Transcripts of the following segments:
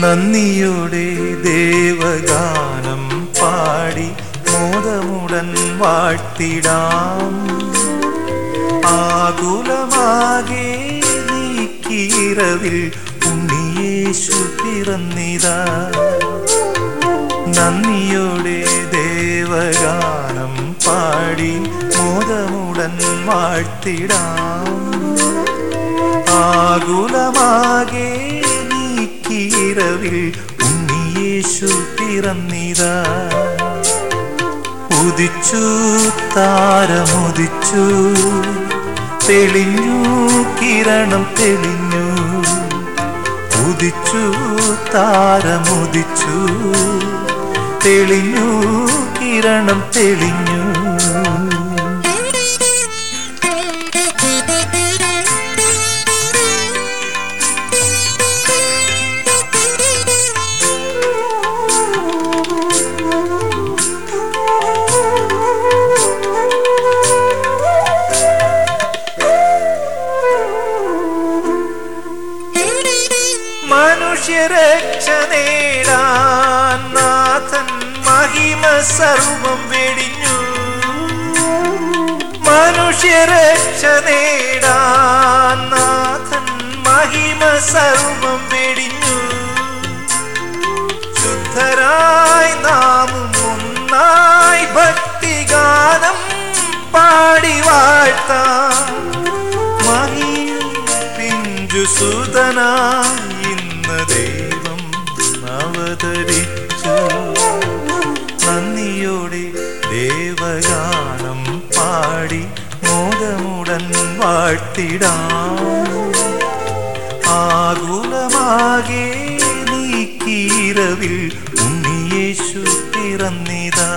നന്ദിയോടെ ദേവഗാനം പാടി മോദമുടൻ വാഴ്ത്തിടാം ആകുലമാകെ നീക്കിയിറവിൽ ഉണ്ണിയേശു പിറന്നിതാ നന്ദിയോടെ ദേവഗാനം പാടി മോദമുടൻ വാഴ്ത്തിടാം ആകുലമാകെ നീക്കിയിറവിൽ ഉണ്ണിയേശു പിറന്നിതാ ഉദിച്ചു താരമുദിച്ചു തെളിഞ്ഞു കിരണം തെളിഞ്ഞു ഉദിച്ചു താരമുദിച്ചു തെളിഞ്ഞു കിരണം തെളിഞ്ഞു മനുഷ്യരക്ഷ നേടാൻ നാഥൻ മഹിമ സർവം വെടിഞ്ഞു മനുഷ്യരക്ഷ നേടാൻ നാഥൻ മഹിമ സർവം വെടിഞ്ഞു ശുദ്ധരായി നാമും ഒന്നായി ഭക്തിഗാനം പാടി വാഴ്ത്താം മഹിയിൽ പിഞ്ചു സുതനായി ഇന്ന് ദൈവം അവതരിച്ചു നന്ദിയോടെ ദേവഗാനം പാടി മോദമുടൻ വാഴ്ത്തിടാം ആകുലമാകെ നീക്കീരവിൽ ഉണ്ണിയേശു പിറന്നിതാ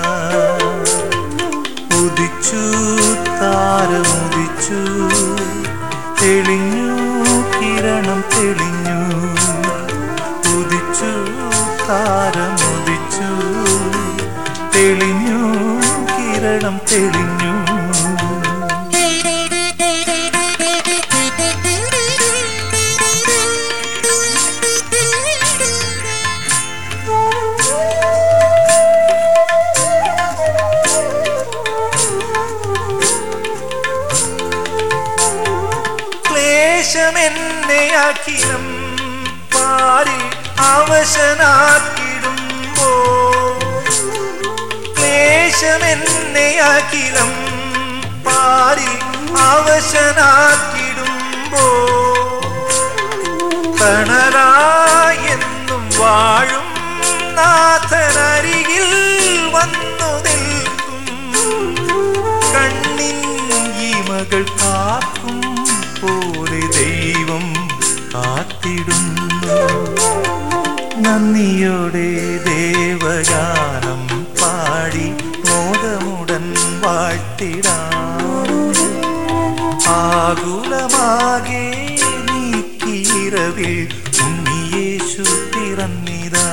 ഉദിച്ചു താരമുദിച്ചു തെളിഞ്ഞു കിരണം തെളിഞ്ഞു ഉദിച്ചു താരമുദിച്ചു തെളിഞ്ഞു കിരണം തെളിഞ്ഞു ക്ലേശമെന്നെ അഖിലം പാരി അവശനാക്കിടുമ്പോ ക്ലേശമെന്നെ അഖിലം പാരി അവശനാക്കിടുമ്പോ തണലായെന്നും വാഴും നാഥനരികിൽ വന്നു നിൽക്കും കണ്ണിൻ ഈ മകൾ കാക്കും പോലെ ദൈവം കാത്തിടുന്നു നന്ദിയോടെ ദേവഗാനം പാടി മോദമുടൻ വാഴ്ത്തിടാം ആകുലമാകെ നീക്കിയിറവിൽ ഉണ്ണിയേശു പിറന്നിതാ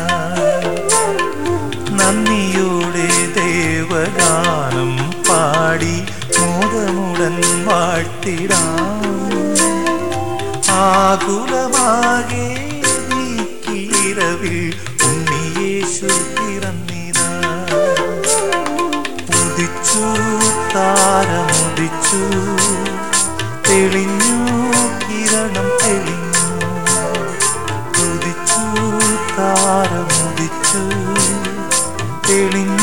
നന്ദിയോടെ ദേവഗാനം പാടി മോദമുടൻ വാഴ്ത്തിടാം ആകുലമാകെ നീക്കിയിറവിൽ ഉണ്ണിയേശു പിറന്നിതാ ഉദിച്ചു താരമുദിച്ചു തെളിഞ്ഞു കിരണം തെളിഞ്ഞു ഉദിച്ചു താരമുദിച്ചു തെളിഞ്ഞു